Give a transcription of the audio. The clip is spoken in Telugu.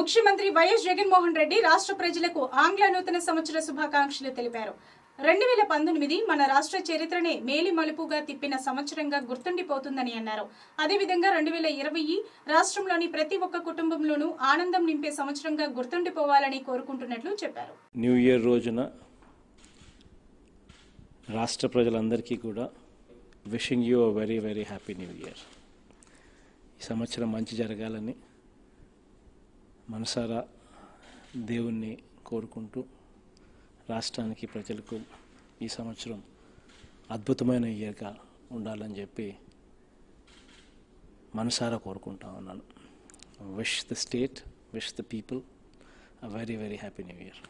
ముఖ్యమంత్రి వైఎస్ జగన్మోహన్ రెడ్డి రాష్ట్ర ప్రజలకు ఆంగ్ల నూతన సంవత్సర శుభాకాంక్షలు తెలిపారు రెండు వేల పంతొమ్మిది మన రాష్ట్ర చరిత్రనే మేలి మలుపుగా తిప్పిన సంవత్సరంగా గుర్తుండిపోతుందని అన్నారు అదేవిధంగా రెండు వేల ఇరవై రాష్ట్రంలోని ప్రతి ఒక్క కుటుంబంలోనూ ఆనందం నింపే సంవత్సరంగా గుర్తుండిపోవాలని కోరుకుంటున్నట్లు చెప్పారు న్యూ ఇయర్ రోజున రాష్ట్ర ప్రజలందరికీ కూడా wishing you a very very happy new year ఈ సంవత్సరం మంచి జరగాలని మనసారా దేవుణ్ణి కోరుకుంటూ రాష్ట్రానికి ప్రజలకు ఈ సంవత్సరం అద్భుతమైన ఇయర్గా ఉండాలని చెప్పి మనసారా కోరుకుంటా ఉన్నాను wish the state wish the people a very very happy new year